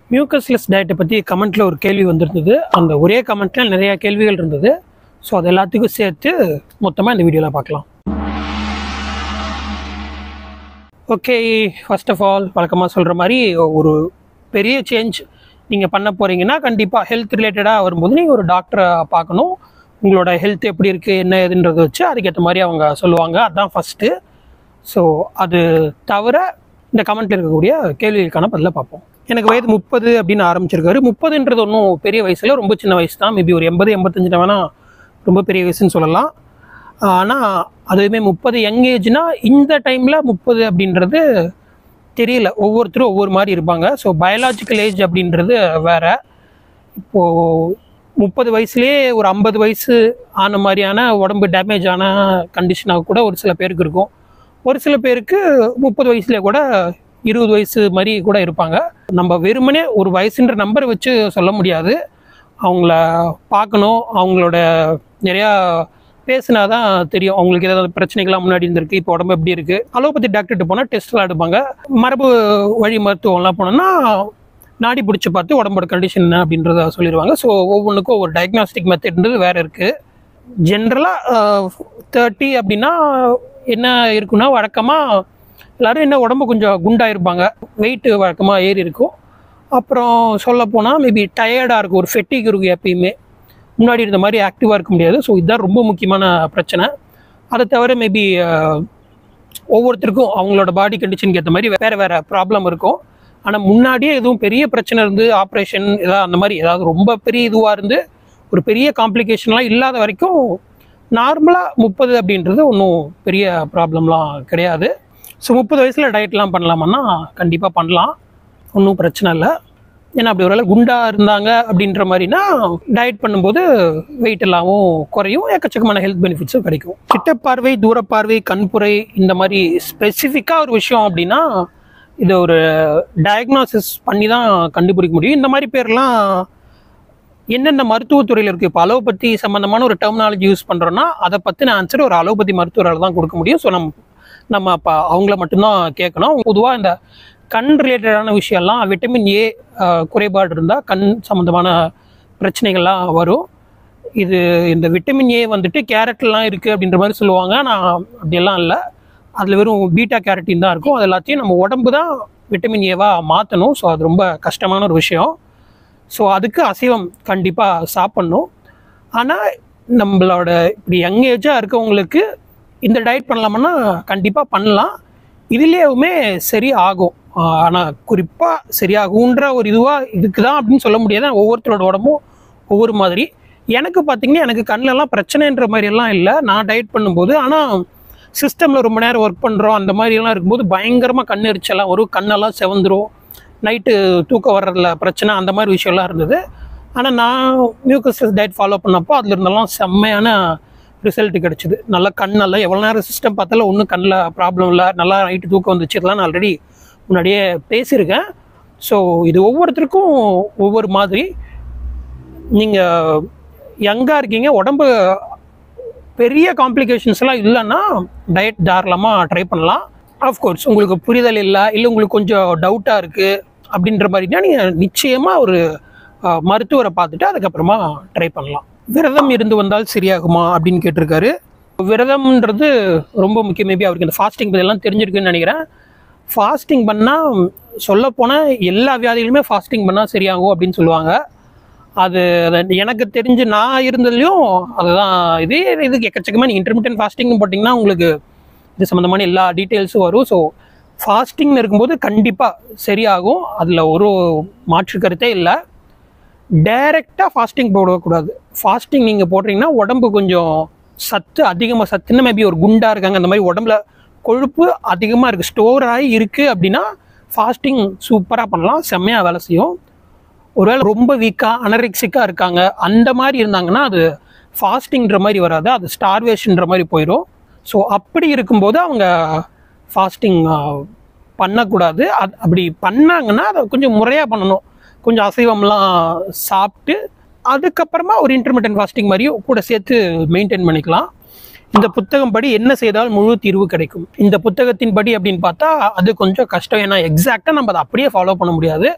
mucusless டயட்டை பற்றி கமெண்ட்டில் ஒரு கேள்வி வந்திருந்தது அந்த ஒரே கமெண்ட்டில் நிறையா கேள்விகள் இருந்தது ஸோ அது எல்லாத்துக்கும் சேர்த்து மொத்தமாக இந்த வீடியோவில் பார்க்கலாம் ஓகே ஃபர்ஸ்ட் ஆஃப் ஆல் வழக்கமாக சொல்கிற மாதிரி ஒரு பெரிய சேஞ்ச் நீங்கள் பண்ண போகிறீங்கன்னா கண்டிப்பாக ஹெல்த் ரிலேட்டடாக வரும்போது நீங்கள் ஒரு டாக்டரை பார்க்கணும் உங்களோட ஹெல்த் எப்படி இருக்குது என்ன ஏதுன்றதை வச்சு அதுக்கேற்ற மாதிரி அவங்க சொல்லுவாங்க அதுதான் ஃபஸ்ட்டு ஸோ அது தவிர இந்த கமெண்ட்டில் இருக்கக்கூடிய கேள்விகளுக்கான பதில பார்ப்போம் எனக்கு வயது முப்பது அப்படின்னு ஆரம்பிச்சிருக்காரு முப்பதுன்றது ஒன்றும் பெரிய வயசில் ரொம்ப சின்ன வயசு தான் மேபி ஒரு எண்பது எண்பத்தஞ்சு வேணால் ரொம்ப பெரிய வயசுன்னு சொல்லலாம் ஆனால் அதுவுமே முப்பது யங் ஏஜ்னா இந்த டைமில் முப்பது அப்படின்றது தெரியல ஒவ்வொருத்தரும் ஒவ்வொரு மாதிரி இருப்பாங்க ஸோ பயாலாஜிக்கல் ஏஜ் அப்படின்றது வேற இப்போது முப்பது வயசுலேயே ஒரு ஐம்பது வயசு ஆன மாதிரியான உடம்பு டேமேஜ் ஆன கண்டிஷனாக கூட ஒரு சில பேருக்கு இருக்கும் ஒரு சில பேருக்கு முப்பது வயசுலேயே கூட இருபது வயசு மாதிரி கூட இருப்பாங்க நம்ம வெறுமனே ஒரு வயசுன்ற நம்பரை வச்சு சொல்ல முடியாது அவங்கள பார்க்கணும் அவங்களோட நிறையா பேசினா தான் தெரியும் அவங்களுக்கு ஏதாவது பிரச்சனைகள்லாம் முன்னாடி இருந்திருக்கு இப்போ உடம்பு எப்படி இருக்குது அலோபதி டாக்டர்கிட்ட போனால் டெஸ்ட்லாம் எடுப்பாங்க மரபு வழி மருத்துவம்லாம் போனோம்னா நாடி பிடிச்சி பார்த்து உடம்போட கண்டிஷன் என்ன அப்படின்றத சொல்லிடுவாங்க ஸோ ஒவ்வொன்றுக்கும் ஒவ்வொரு டயக்னாஸ்டிக் மெத்தட்ன்றது வேறு இருக்குது ஜென்ரலாக தேர்ட்டி அப்படின்னா என்ன இருக்குன்னா வழக்கமாக எல்லோரும் என்ன உடம்பு கொஞ்சம் குண்டாக இருப்பாங்க வெயிட் வழக்கமாக ஏறி இருக்கும் அப்புறம் சொல்லப்போனால் மேபி டயர்டாக இருக்கும் ஒரு ஃபெட்டிக் இருக்கும் எப்பயுமே முன்னாடி இருந்த மாதிரி ஆக்டிவாக இருக்க முடியாது ஸோ இதுதான் ரொம்ப முக்கியமான பிரச்சனை அதை தவிர மேபி ஒவ்வொருத்தருக்கும் அவங்களோட பாடி கண்டிஷனுக்கு ஏற்ற மாதிரி வேறு வேறு ப்ராப்ளம் இருக்கும் ஆனால் முன்னாடியே எதுவும் பெரிய பிரச்சனை இருந்து ஆப்ரேஷன் ஏதாவது அந்த மாதிரி ஏதாவது ரொம்ப பெரிய இதுவாக இருந்து ஒரு பெரிய காம்ப்ளிகேஷன்லாம் இல்லாத வரைக்கும் நார்மலாக முப்பது அப்படின்றது ஒன்றும் பெரிய ப்ராப்ளம்லாம் கிடையாது ஸோ முப்பது வயசில் டயட்லாம் பண்ணலாமான்னா கண்டிப்பாக பண்ணலாம் ஒன்றும் பிரச்சனை இல்லை ஏன்னா அப்படி ஒருவேளை குண்டாக இருந்தாங்க அப்படின்ற மாதிரினா டயட் பண்ணும்போது வெயிட் எல்லாமும் குறையும் எக்கச்சக்கமான ஹெல்த் பெனிஃபிட்ஸும் கிடைக்கும் கிட்ட பார்வை தூரப்பார்வை கண்புரை இந்த மாதிரி ஸ்பெசிஃபிக்காக ஒரு விஷயம் அப்படின்னா இதை ஒரு டயக்னாசிஸ் பண்ணி தான் கண்டுபிடிக்க முடியும் இந்த மாதிரி பேர்லாம் என்னென்ன மருத்துவத்துறையில் இருக்குது இப்போ அலோபதி சம்மந்தமான ஒரு டெர்மினாலஜி யூஸ் பண்ணுறோன்னா அதை பற்றின ஆன்சர் ஒரு அலோபதி மருத்துவரால் தான் கொடுக்க முடியும் ஸோ நம்ம நம்ம அப்போ அவங்கள மட்டும்தான் கேட்கணும் பொதுவாக இந்த கண் ரிலேட்டடான விஷயம்லாம் விட்டமின் ஏ குறைபாடு இருந்தால் கண் சம்மந்தமான பிரச்சனைகள்லாம் வரும் இது இந்த விட்டமின் ஏ வந்துட்டு கேரட்லாம் இருக்குது அப்படின்ற மாதிரி சொல்லுவாங்க நான் அப்படியெல்லாம் இல்லை அதில் வெறும் பீட்டா கேரட்டின் தான் இருக்கும் அது எல்லாத்தையும் நம்ம உடம்பு தான் விட்டமின் ஏவாக மாற்றணும் ஸோ அது ரொம்ப கஷ்டமான ஒரு விஷயம் ஸோ அதுக்கு அசைவம் கண்டிப்பாக சாப்பிட்ணும் ஆனால் நம்மளோட இப்படி யங் ஏஜாக இருக்கவங்களுக்கு இந்த டயட் பண்ணலாமன்னா கண்டிப்பாக பண்ணலாம் இதுலேயுமே சரி ஆகும் ஆனால் குறிப்பாக சரியாகுன்ற ஒரு இதுவாக இதுக்கு தான் அப்படின்னு சொல்ல முடியாது ஒவ்வொருத்தரோட உடம்பும் ஒவ்வொரு மாதிரி எனக்கு பார்த்தீங்கன்னா எனக்கு கண்ணிலலாம் பிரச்சனைன்ற மாதிரியெல்லாம் இல்லை நான் டயட் பண்ணும்போது ஆனால் சிஸ்டமில் ரொம்ப நேரம் ஒர்க் பண்ணுறோம் அந்த மாதிரிலாம் இருக்கும்போது பயங்கரமாக கண் எரிச்சலாம் வரும் கண்ணெல்லாம் செவந்துரும் நைட்டு தூக்கம் வர்றதுல பிரச்சனை அந்த மாதிரி விஷயம்லாம் இருந்தது ஆனால் நான் மியூக்கஸ் டயட் ஃபாலோ பண்ணப்போ அதில் இருந்தெல்லாம் செம்மையான ரிசல்ட் கிடச்சிது நல்லா கண் நல்லா எவ்வளோ நேரம் சிஸ்டம் பார்த்தாலும் ஒன்றும் கண்ணில் ப்ராப்ளம் இல்லை நல்லா நைட்டு தூக்கம் வந்துச்சு இதெல்லாம் நான் ஆல்ரெடி முன்னாடியே பேசியிருக்கேன் ஸோ இது ஒவ்வொருத்தருக்கும் ஒவ்வொரு மாதிரி நீங்கள் யங்காக இருக்கீங்க உடம்பு பெரிய காம்ப்ளிகேஷன்ஸ்லாம் இல்லைன்னா டயட் தாராளமாக ட்ரை பண்ணலாம் ஆஃப்கோர்ஸ் உங்களுக்கு புரிதல் இல்லை இல்லை உங்களுக்கு கொஞ்சம் டவுட்டாக இருக்குது அப்படின்ற மாதிரினா நீங்கள் நிச்சயமாக ஒரு மருத்துவரை பார்த்துட்டு அதுக்கப்புறமா ட்ரை பண்ணலாம் விரதம் இருந்து வந்தால் சரியாகுமா அப்படின்னு கேட்டிருக்காரு விரதம்ன்றது ரொம்ப முக்கியம் மேபி அவருக்கு இந்த ஃபாஸ்டிங் பற்றியெல்லாம் தெரிஞ்சிருக்குன்னு நினைக்கிறேன் ஃபாஸ்டிங் பண்ணால் சொல்லப்போனால் எல்லா வியாதிகளுமே ஃபாஸ்டிங் பண்ணால் சரியாகும் அப்படின்னு சொல்லுவாங்க அது அது எனக்கு தெரிஞ்சு நான் இருந்ததுலையும் அதுதான் இதே இதுக்கு எக்கச்சக்கமாக நீங்கள் இன்டர்மீடியன் ஃபாஸ்டிங் போட்டிங்கன்னா உங்களுக்கு இது சம்மந்தமான எல்லா டீட்டெயில்ஸும் வரும் ஸோ ஃபாஸ்டிங் இருக்கும்போது கண்டிப்பாக சரியாகும் அதில் ஒரு மாற்று கருத்தே இல்லை டைரெக்டாக ஃபாஸ்டிங் போடக்கூடாது ஃபாஸ்டிங் நீங்கள் போடுறீங்கன்னா உடம்பு கொஞ்சம் சத்து அதிகமாக சத்துன்னு மேபி ஒரு குண்டாக இருக்காங்க அந்த மாதிரி உடம்புல கொழுப்பு அதிகமாக இருக்குது ஸ்டோர் ஆகி இருக்குது அப்படின்னா ஃபாஸ்டிங் சூப்பராக பண்ணலாம் செம்மையாக வேலை செய்யும் ஒருவேளை ரொம்ப வீக்காக அனரிக்ஸிக்காக இருக்காங்க அந்த மாதிரி இருந்தாங்கன்னா அது ஃபாஸ்டிங்கிற மாதிரி வராது அது ஸ்டார்வேஷன்ற மாதிரி போயிடும் ஸோ அப்படி இருக்கும்போது அவங்க ஃபாஸ்டிங் பண்ணக்கூடாது அது அப்படி பண்ணாங்கன்னா அதை கொஞ்சம் முறையாக பண்ணணும் கொஞ்சம் அசைவம்லாம் சாப்பிட்டு அதுக்கப்புறமா ஒரு இன்டர்மீடியன் ஃபாஸ்டிங் மாதிரியும் கூட சேர்த்து மெயின்டைன் பண்ணிக்கலாம் இந்த புத்தகம் படி என்ன செய்தால் முழு தீர்வு கிடைக்கும் இந்த புத்தகத்தின் படி அப்படின்னு பார்த்தா அது கொஞ்சம் கஷ்டம் ஏன்னா எக்ஸாக்டாக நம்ம அதை அப்படியே ஃபாலோ பண்ண முடியாது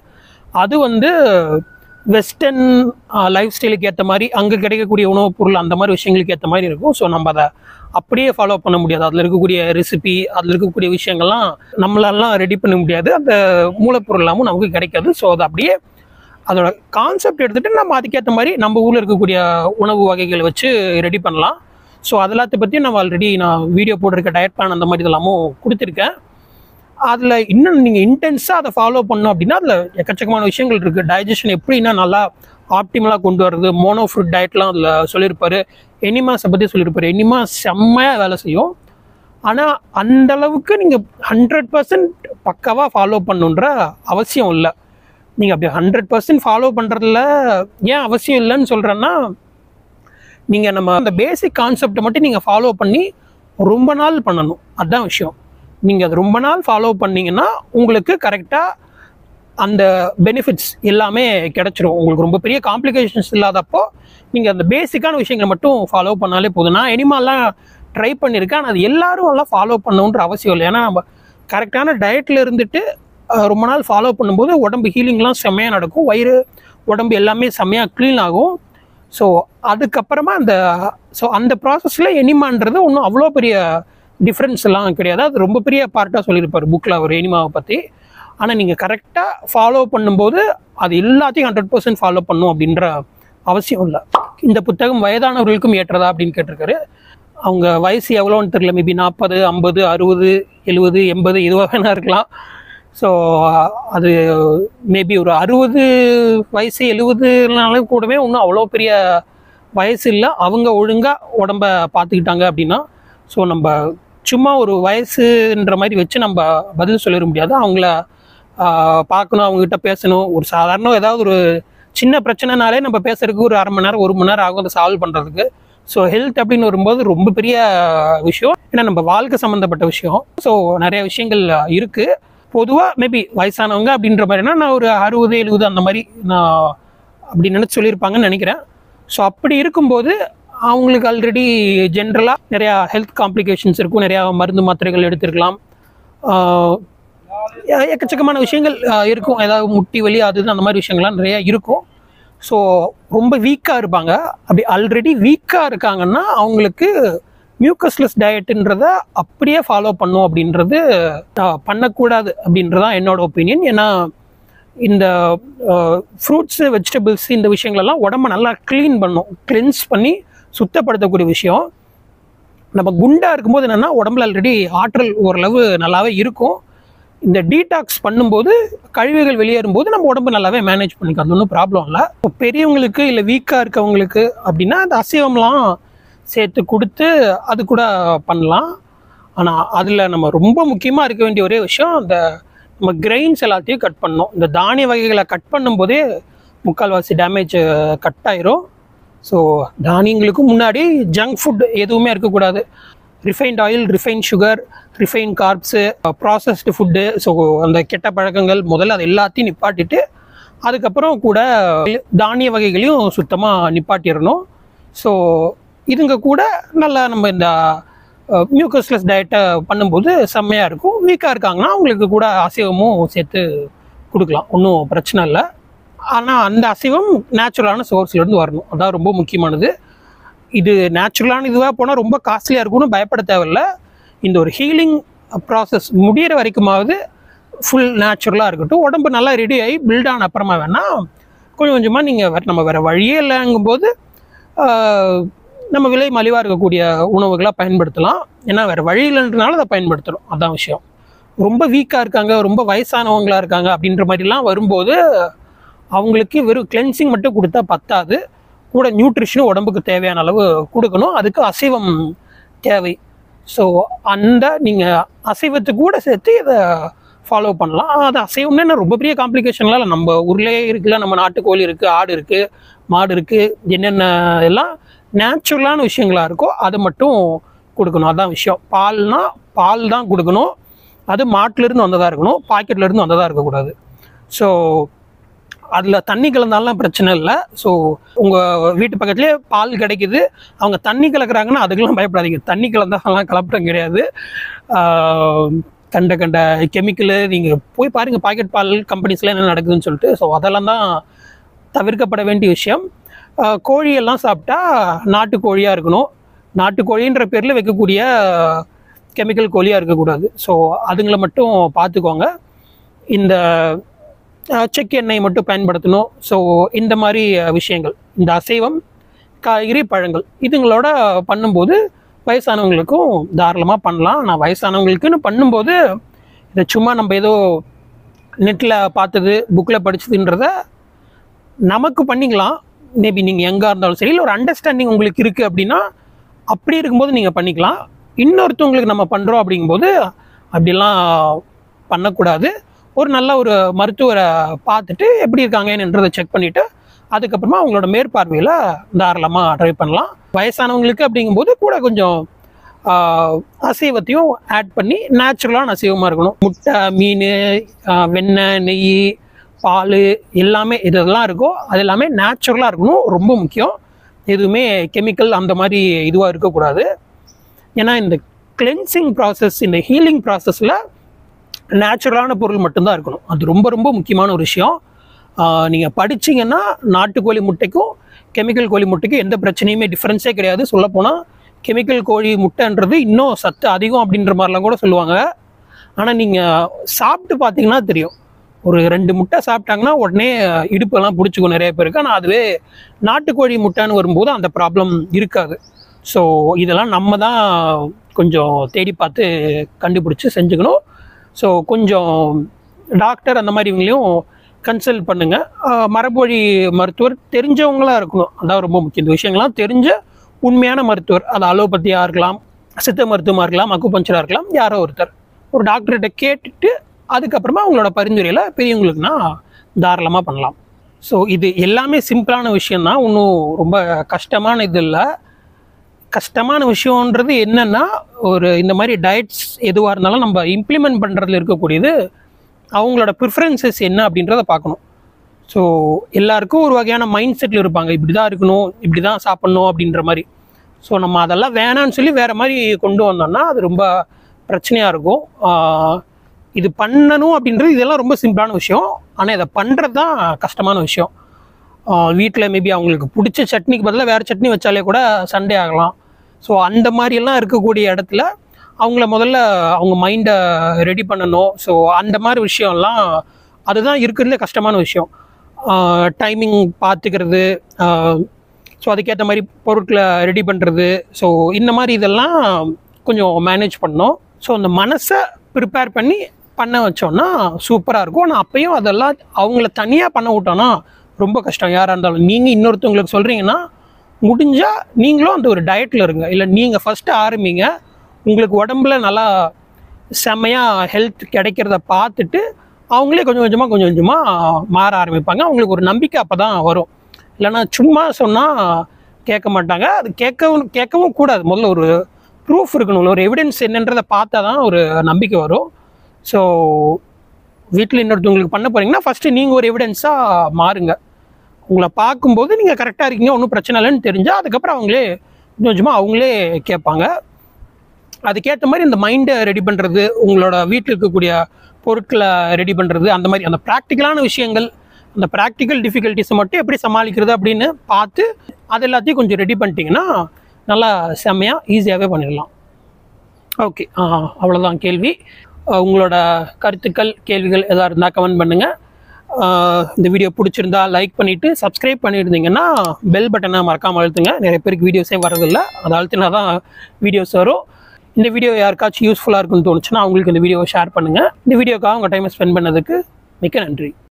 அது வந்து வெஸ்டர்ன் லைஃப் ஸ்டைலுக்கு ஏற்ற மாதிரி அங்கே கிடைக்கக்கூடிய உணவுப் பொருள் அந்த மாதிரி விஷயங்களுக்கு ஏற்ற மாதிரி இருக்கும் ஸோ நம்ம அதை அப்படியே ஃபாலோ பண்ண முடியாது அதில் இருக்கக்கூடிய ரெசிபி அதில் இருக்கக்கூடிய விஷயங்கள்லாம் நம்மளாலாம் ரெடி பண்ண முடியாது அந்த மூலப்பொருள் எல்லாமும் நமக்கு கிடைக்காது ஸோ அதை அப்படியே அதோட கான்செப்ட் எடுத்துகிட்டு நம்ம அதுக்கேற்ற மாதிரி நம்ம ஊரில் இருக்கக்கூடிய உணவு வகைகள் வச்சு ரெடி பண்ணலாம் ஸோ அதெல்லாத்த பற்றி நம்ம ஆல்ரெடி நான் வீடியோ போட்டிருக்க டயட் பிளான் அந்த மாதிரி இதெல்லாமும் கொடுத்துருக்கேன் அதில் இன்னும் நீங்கள் இன்டென்ஸாக அதை ஃபாலோ பண்ணோம் அப்படின்னா அதில் எக்கச்சக்கமான விஷயங்கள் இருக்குது டைஜஷன் எப்படின்னா நல்லா ஆப்டிமலாக கொண்டு வர்றது மோனோ ஃப்ரூட் டயட்லாம் அதில் சொல்லியிருப்பாரு எனிமாஸை பற்றி சொல்லியிருப்பாரு எனிமா செம்மையாக வேலை செய்யும் ஆனால் அந்த அளவுக்கு நீங்கள் ஹண்ட்ரட் பர்சன்ட் பக்காவாக ஃபாலோ பண்ணுன்ற அவசியம் இல்லை நீங்கள் அப்படி ஹண்ட்ரட் பர்சன்ட் ஃபாலோ பண்ணுறதுல ஏன் அவசியம் இல்லைன்னு சொல்கிறேன்னா நீங்கள் நம்ம அந்த பேசிக் கான்செப்டை மட்டும் நீங்கள் ஃபாலோ பண்ணி ரொம்ப நாள் பண்ணணும் அதுதான் விஷயம் நீங்கள் அது ரொம்ப நாள் ஃபாலோ பண்ணீங்கன்னா உங்களுக்கு கரெக்டாக அந்த பெனிஃபிட்ஸ் எல்லாமே கிடைச்சிரும் உங்களுக்கு ரொம்ப பெரிய காம்ப்ளிகேஷன்ஸ் இல்லாதப்போ நீங்கள் அந்த பேசிக்கான விஷயங்களை மட்டும் ஃபாலோ பண்ணாலே போதும் நான் எனிமாலாம் ட்ரை பண்ணியிருக்கேன் ஆனால் அது எல்லாரும் எல்லாம் ஃபாலோ பண்ணணுன்ற அவசியம் இல்லை ஏன்னா நம்ம கரெக்டான டயட்டில் இருந்துட்டு அஹ், ரொம்ப நாள் ஃபாலோ பண்ணும்போது உடம்பு ஹீலிங்லாம் செம்மையாக நடக்கும் வயிறு உடம்பு எல்லாமே செம்மையாக க்ளீன் ஆகும் ஸோ அதுக்கப்புறமா அந்த ஸோ அந்த ப்ராசஸில் எனிமான்றது ஒன்றும் அவ்வளோ பெரிய டிஃப்ரென்ஸ் எல்லாம் கிடையாது அது ரொம்ப பெரிய பார்ட்டாக சொல்லியிருப்பார் புக்கில் அவர் எனிமாவை பற்றி ஆனால் நீங்கள் கரெக்டாக ஃபாலோ பண்ணும்போது அது எல்லாத்தையும் ஹண்ட்ரட் பர்சன்ட் ஃபாலோ பண்ணும் அப்படின்ற அவசியம் இல்லை இந்த புத்தகம் வயதானவர்களுக்கும் ஏற்றதா அப்படின்னு கேட்டிருக்காரு அவங்க வயசு எவ்வளோன்னு தெரியல மேபி நாற்பது ஐம்பது அறுபது எழுபது எண்பது இதுவாக வேணா இருக்கலாம் ஸோ அது மேபி ஒரு அறுபது வயசு எழுபதுனாலும் கூடவே இன்னும் அவ்வளோ பெரிய வயசு இல்லை அவங்க ஒழுங்காக உடம்ப பார்த்துக்கிட்டாங்க அப்படின்னா ஸோ நம்ம சும்மா ஒரு வயசுன்ற மாதிரி வச்சு நம்ம பதில் சொல்லிட முடியாது அவங்கள ஆஹ், பார்க்கணும் அவங்ககிட்ட பேசணும் ஒரு சாதாரண ஏதாவது ஒரு சின்ன பிரச்சனைனாலே நம்ம பேசுறதுக்கு ஒரு அரை மணி நேரம் ஒரு மணி நேரம் ஆகும் அதை சால்வ் பண்ணுறதுக்கு ஸோ ஹெல்த் அப்படின்னு வரும்போது ரொம்ப பெரிய விஷயம் ஏன்னா நம்ம வாழ்க்கை சம்மந்தப்பட்ட விஷயம் ஸோ நிறைய விஷயங்கள் இருக்குது பொதுவாக மேபி வயசானவங்க அப்படின்ற மாதிரினா நான் ஒரு அறுபது எழுபது அந்த மாதிரி நான் அப்படி நினச்சி சொல்லியிருப்பாங்கன்னு நினைக்கிறேன் ஸோ அப்படி இருக்கும்போது அவங்களுக்கு ஆல்ரெடி ஜென்ரலாக நிறையா ஹெல்த் காம்ப்ளிகேஷன்ஸ் இருக்கும் நிறையா மருந்து மாத்திரைகள் எடுத்திருக்கலாம் ஆஹ் எ- எக்கச்சக்கமான விஷயங்கள் ஆஹ் இருக்கும் ஏதாவது முட்டி வலி அது இது அந்த மாதிரி விஷயங்கள்லாம் நிறையா இருக்கும் ஸோ ரொம்ப வீக்காக இருப்பாங்க அப்படி ஆல்ரெடி வீக்காக இருக்காங்கன்னா அவங்களுக்கு மியூக்கஸ்லெஸ் டயட்டுன்றத அப்படியே ஃபாலோ பண்ணும் அப்படின்றது ஆஹ் பண்ணக்கூடாது அப்படின்றதான் என்னோட ஒப்பீனியன் ஏன்னா இந்த ஃப்ரூட்ஸு வெஜிடபிள்ஸ் இந்த விஷயங்களெல்லாம் உடம்ப நல்லா க்ளீன் பண்ணும் கிளென்ஸ் பண்ணி சுத்தப்படுத்தக்கூடிய விஷயம் நம்ம குண்டா இருக்கும்போது என்னன்னா உடம்புல ஆல்ரெடி ஆற்றல் ஓரளவு நல்லாவே இருக்கும் இந்த டீடாக்ஸ் பண்ணும்போது கழிவுகள் வெளியேறும்போது நம்ம உடம்பு நல்லாவே மேனேஜ் பண்ணிக்கும் அது ஒன்றும் ப்ராப்ளம் இல்லை இப்போ பெரியவங்களுக்கு இல்லை வீக்காக இருக்கவங்களுக்கு அப்படின்னா அந்த அசைவம்லாம் சேர்த்து கொடுத்து அது கூட பண்ணலாம் ஆனால் அதில் நம்ம ரொம்ப முக்கியமாக இருக்க வேண்டிய ஒரே விஷயம் அந்த நம்ம கிரெயின்ஸ் எல்லாத்தையும் கட் பண்ணணும் இந்த தானிய வகைகளை கட் பண்ணும்போதே முக்கால்வாசி டேமேஜ் கட் ஆயிரும் ஸோ தானியங்களுக்கு முன்னாடி ஜங்க் ஃபுட் எதுவுமே இருக்கக்கூடாது refined oil refine sugar refine carbs processed food so அந்த கெட்ட பழக்கங்கள் முதல்ல அது எல்லாத்தையும் நிப்பாட்டிட்டு அதுக்கப்புறம் கூட தானிய வகைகளையும் சுத்தமாக நிப்பாட்டிடணும் ஸோ இதுங்க கூட நல்லா நம்ம இந்த மியூக்கஸ்லெஸ் டயட்டை பண்ணும்போது செம்மையாக இருக்கும் வீக்காக இருக்காங்கன்னா அவங்களுக்கு கூட அசைவமும் சேர்த்து கொடுக்கலாம் ஒன்றும் பிரச்சனை இல்லை ஆனால் அந்த அசைவம் நேச்சுரலான சோர்ஸ்லேருந்து வரணும் அதான் ரொம்ப முக்கியமானது இது நேச்சுரலான இதுவாக போனால் ரொம்ப காஸ்ட்லியாக இருக்கும்னு பயப்பட தேவையில்ல இந்த ஒரு ஹீலிங் ப்ராசஸ் முடியிற வரைக்குமாவது ஃபுல் நேச்சுரலாக இருக்கட்டும் உடம்பு நல்லா ரெடி ஆகி பில்ட் ஆன அப்புறமா வேணால் கொஞ்சம் கொஞ்சமாக நீங்கள் நம்ம வேறு வழியே இல்லைங்கும்போது ஆஹ், நம்ம விலை மலிவாக இருக்கக்கூடிய உணவுகளாக பயன்படுத்தலாம் ஏன்னா வேறு வழி இல்லைன்றனால அதை பயன்படுத்தணும் அதான் விஷயம் ரொம்ப வீக்காக இருக்காங்க ரொம்ப வயசானவங்களா இருக்காங்க அப்படின்ற மாதிரிலாம் வரும்போது அவங்களுக்கு வெறும் கிளென்சிங் மட்டும் கொடுத்தா பத்தாது கூட நியூட்ரிஷனும் உடம்புக்கு தேவையான அளவு கொடுக்கணும் அதுக்கு அசைவம் தேவை ஸோ அந்த நீங்கள் அசைவத்தை கூட சேர்த்து இதை ஃபாலோ பண்ணலாம் அது அசைவம்னா என்ன ரொம்ப பெரிய காம்ப்ளிகேஷன்லாம் இல்லை நம்ம ஊர்லேயே இருக்குல்ல நம்ம நாட்டுக்கோழி இருக்குது ஆடு இருக்குது மாடு இருக்குது என்னென்ன எல்லாம் நேச்சுரலான விஷயங்களா இருக்கோ அது மட்டும் கொடுக்கணும் அதான் விஷயம் பால்னா பால் தான் கொடுக்கணும் அது மாட்டிலேருந்து வந்ததாக இருக்கணும் பாக்கெட்லேருந்து வந்ததாக இருக்கக்கூடாது ஸோ அதில் தண்ணி கலந்தாலாம் பிரச்சனை இல்லை ஸோ உங்கள் வீட்டு பக்கத்துலேயே பால் கிடைக்குது அவங்க தண்ணி கலக்குறாங்கன்னா அதுக்கெல்லாம் பயப்படாதீங்க தண்ணி கலந்தாலாம் கலப்படம் கிடையாது கண்ட கண்ட கெமிக்கலு நீங்கள் போய் பாருங்கள் பாக்கெட் பால் கம்பெனிஸ்லாம் என்ன நடக்குதுன்னு சொல்லிட்டு ஸோ அதெல்லாம் தான் தவிர்க்கப்பட வேண்டிய விஷயம் ஆஹ் கோழியெல்லாம் சாப்பிட்டா நாட்டுக்கோழியாக இருக்கணும் நாட்டுக்கோழின்ற பேரில் வைக்கக்கூடிய கெமிக்கல் கோழியாக இருக்கக்கூடாது ஸோ அதுங்களை மட்டும் பார்த்துக்கோங்க இந்த ஆஹ் செக் எண்ணெய் மட்டும் பயன்படுத்தணும் ஸோ இந்த மாதிரி ஆஹ் விஷயங்கள் இந்த அசைவம் காய்கறி பழங்கள் இதுங்களோட பண்ணும்போது வயசானவங்களுக்கும் தாராளமாக பண்ணலாம் நான் வயசானவங்களுக்குன்னு பண்ணும்போது இதை சும்மா நம்ம ஏதோ நெட்டில் பார்த்தது புக்கில் படிச்சதுன்றத நமக்கு பண்ணிக்கலாம் மேபி நீங்கள் எங்கே இருந்தாலும் சரி இல்லை ஒரு அண்டர்ஸ்டாண்டிங் உங்களுக்கு இருக்குது அப்படின்னா அப்படி இருக்கும்போது நீங்கள் பண்ணிக்கலாம் இன்னொருத்தவங்களுக்கு நம்ம பண்ணுறோம் அப்படிங்கும்போது அப்படிலாம் பண்ணக்கூடாது ஒரு நல்ல ஒரு மருத்துவரை பார்த்துட்டு எப்படி இருக்காங்கன்றதை செக் பண்ணிவிட்டு அதுக்கப்புறமா அவங்களோட மேற்பார்வையில் தாராளமாக ட்ரை பண்ணலாம் வயசானவங்களுக்கு அப்படிங்கும்போது கூட கொஞ்சம் ஆஹ், அசைவத்தையும் ஆட் பண்ணி நேச்சுரலான அசைவமாக இருக்கணும் முட்டை மீன் ஆஹ், வெண்ணெய் நெய் பால் எல்லாமே இதெல்லாம் இருக்கோ அது எல்லாமே நேச்சுரலாக இருக்கணும் ரொம்ப முக்கியம் எதுவுமே கெமிக்கல் அந்த மாதிரி இதுவாக இருக்கக்கூடாது ஏன்னா இந்த கிளென்சிங் ப்ராசஸ் இந்த ஹீலிங் ப்ராசஸில் நேச்சுரலான பொருள் மட்டும்தான் இருக்கணும் அது ரொம்ப ரொம்ப முக்கியமான ஒரு விஷயம் நீங்கள் படிச்சீங்கன்னா நாட்டுக்கோழி முட்டைக்கும் கெமிக்கல் கோழி முட்டைக்கும் எந்த பிரச்சனையுமே டிஃப்ரென்ஸே கிடையாது சொல்லப்போனால் கெமிக்கல் கோழி முட்டைன்றது இன்னும் சத்து அதிகம் அப்படின்ற மாதிரிலாம் கூட சொல்லுவாங்க ஆனால் நீங்கள் சாப்பிட்டு பார்த்தீங்கன்னா தெரியும் ஒரு ரெண்டு முட்டை சாப்பிட்டாங்கன்னா உடனே இடுப்பெல்லாம் பிடிச்சிக்கும் நிறைய பேருக்கு ஆனால் அதுவே நாட்டுக்கோழி முட்டைன்னு வரும்போது அந்த ப்ராப்ளம் இருக்காது ஸோ இதெல்லாம் நம்ம தான் கொஞ்சம் தேடி பார்த்து கண்டுபிடிச்சி செஞ்சுக்கணும் ஸோ கொஞ்சம் டாக்டர் அந்த மாதிரி இவங்களையும் கன்சல்ட் பண்ணுங்கள் மரபொழி மருத்துவர் தெரிஞ்சவங்களா இருக்கணும் அதான் ரொம்ப முக்கியம் இந்த விஷயங்கள்லாம் தெரிஞ்ச உண்மையான மருத்துவர் அது அலோபதியாக இருக்கலாம் சித்த மருத்துவமாக இருக்கலாம் அக்குபஞ்சராக இருக்கலாம் யாரோ ஒருத்தர் ஒரு டாக்டர்கிட்ட கேட்டுட்டு அதுக்கப்புறமா அவங்களோட பரிந்துரையில் பெரியவங்களுக்குனா தாராளமாக பண்ணலாம் ஸோ இது எல்லாமே சிம்பிளான விஷயம்தான் ஒன்றும் ரொம்ப கஷ்டமான இது இல்லை கஷ்டமான விஷயம்ன்றது என்னன்னா ஒரு இந்த மாதிரி டயட்ஸ் எதுவாக இருந்தாலும் நம்ம இம்ப்ளிமெண்ட் பண்ணுறதுல இருக்கக்கூடியது அவங்களோட ப்ரிஃபரன்சஸ் என்ன அப்படின்றத பார்க்கணும் ஸோ எல்லாருக்கும் ஒரு வகையான மைண்ட் செட்டில் இருப்பாங்க இப்படி தான் இருக்கணும் இப்படி தான் சாப்பிட்ணும் அப்படின்ற மாதிரி ஸோ நம்ம அதெல்லாம் வேணான்னு சொல்லி வேறு மாதிரி கொண்டு வந்தோம்னா அது ரொம்ப பிரச்சனையாக இருக்கும் ஆஹ் இது பண்ணணும் அப்படின்றது இதெல்லாம் ரொம்ப சிம்பிளான விஷயம் ஆனால் இதை பண்ணுறது தான் கஷ்டமான விஷயம் வீட்டில் மேபி அவங்களுக்கு பிடிச்ச சட்னிக்கு பதிலாக வேறு சட்னி வச்சாலே கூட சண்டே ஆகலாம் ஸோ அந்த மாதிரியெல்லாம் இருக்கக்கூடிய இடத்துல அவங்கள முதல்ல அவங்க மைண்டை ரெடி பண்ணணும் ஸோ அந்த மாதிரி விஷயம்லாம் அதுதான் இருக்கிறதுலே கஷ்டமான விஷயம் டைமிங் பார்த்துக்கிறது ஸோ அதுக்கேற்ற மாதிரி பொருட்களை ரெடி பண்ணுறது ஸோ இந்த மாதிரி இதெல்லாம் கொஞ்சம் மேனேஜ் பண்ணோம் ஸோ அந்த மனசை ப்ரிப்பேர் பண்ணி பண்ண வச்சோன்னா சூப்பராக இருக்கும் ஆனால் அப்பயும் அதெல்லாம் அவங்கள தனியாக பண்ண விட்டோன்னா ரொம்ப கஷ்டம் யாராக இருந்தாலும் நீங்கள் இன்னொருத்தவங்களுக்கு சொல்கிறீங்கன்னா முடிஞ்சால் நீங்களும் அந்த ஒரு டயட்டில் இருங்க இல்லை நீங்கள் ஃபஸ்ட்டு ஆரம்பிங்க உங்களுக்கு உடம்புல நல்லா செம்மையாக ஹெல்த் கிடைக்கிறத பார்த்துட்டு அவங்களே கொஞ்சம் கொஞ்சமாக கொஞ்சம் கொஞ்சமாக மாற ஆரம்பிப்பாங்க அவங்களுக்கு ஒரு நம்பிக்கை அப்போ தான் வரும் இல்லைன்னா சும்மா சொன்னால் கேட்க மாட்டாங்க அது கேட்கவும் கேட்கவும் கூடாது முதல்ல ஒரு ப்ரூஃப் இருக்கணும் ஒரு எவிடன்ஸ் என்னன்றதை பார்த்தா தான் ஒரு நம்பிக்கை வரும் ஸோ வீட்டில் இன்னொருத்தவங்களுக்கு பண்ண போகிறீங்கன்னா ஃபஸ்ட்டு நீங்கள் ஒரு எவிடன்ஸாக மாறுங்க உங்களை பார்க்கும்போது நீங்கள் கரெக்டாக இருக்கீங்க ஒன்றும் பிரச்சனை இல்லைன்னு தெரிஞ்சால் அதுக்கப்புறம் அவங்களே கொஞ்சம் கொஞ்சமாக அவங்களே கேட்பாங்க அதுக்கேற்ற மாதிரி இந்த மைண்டை ரெடி பண்ணுறது உங்களோட வீட்டில் இருக்கக்கூடிய பொருட்களை ரெடி பண்ணுறது அந்த மாதிரி அந்த ப்ராக்டிக்கலான விஷயங்கள் அந்த ப்ராக்டிக்கல் டிஃபிகல்ட்டிஸை மட்டும் எப்படி சமாளிக்கிறது அப்படின்னு பார்த்து அது எல்லாத்தையும் கொஞ்சம் ரெடி பண்ணிட்டீங்கன்னா நல்லா செம்மையாக ஈஸியாகவே பண்ணிடலாம் ஓகே அவ்வளோதான் கேள்வி அஹ் உங்களோட கருத்துக்கள் கேள்விகள் எதாக இருந்தால் கமெண்ட் பண்ணுங்கள் இந்த வீடியோ பிடிச்சிருந்தா லைக் பண்ணிவிட்டு சப்ஸ்கிரைப் பண்ணியிருந்தீங்கன்னா பெல் பட்டனை மறக்காமல் அழுத்துங்க நிறைய பேருக்கு வீடியோஸே வரதில்லை அதை அழுத்தினா தான் வீடியோஸ் வரும் இந்த வீடியோ யாருக்காச்சும் யூஸ்ஃபுல்லாக இருக்குன்னு தோணுச்சுன்னா அவங்களுக்கு இந்த வீடியோவை ஷேர் பண்ணுங்கள் இந்த வீடியோக்காக உங்கள் டைமை ஸ்பெண்ட் பண்ணதுக்கு மிக்க நன்றி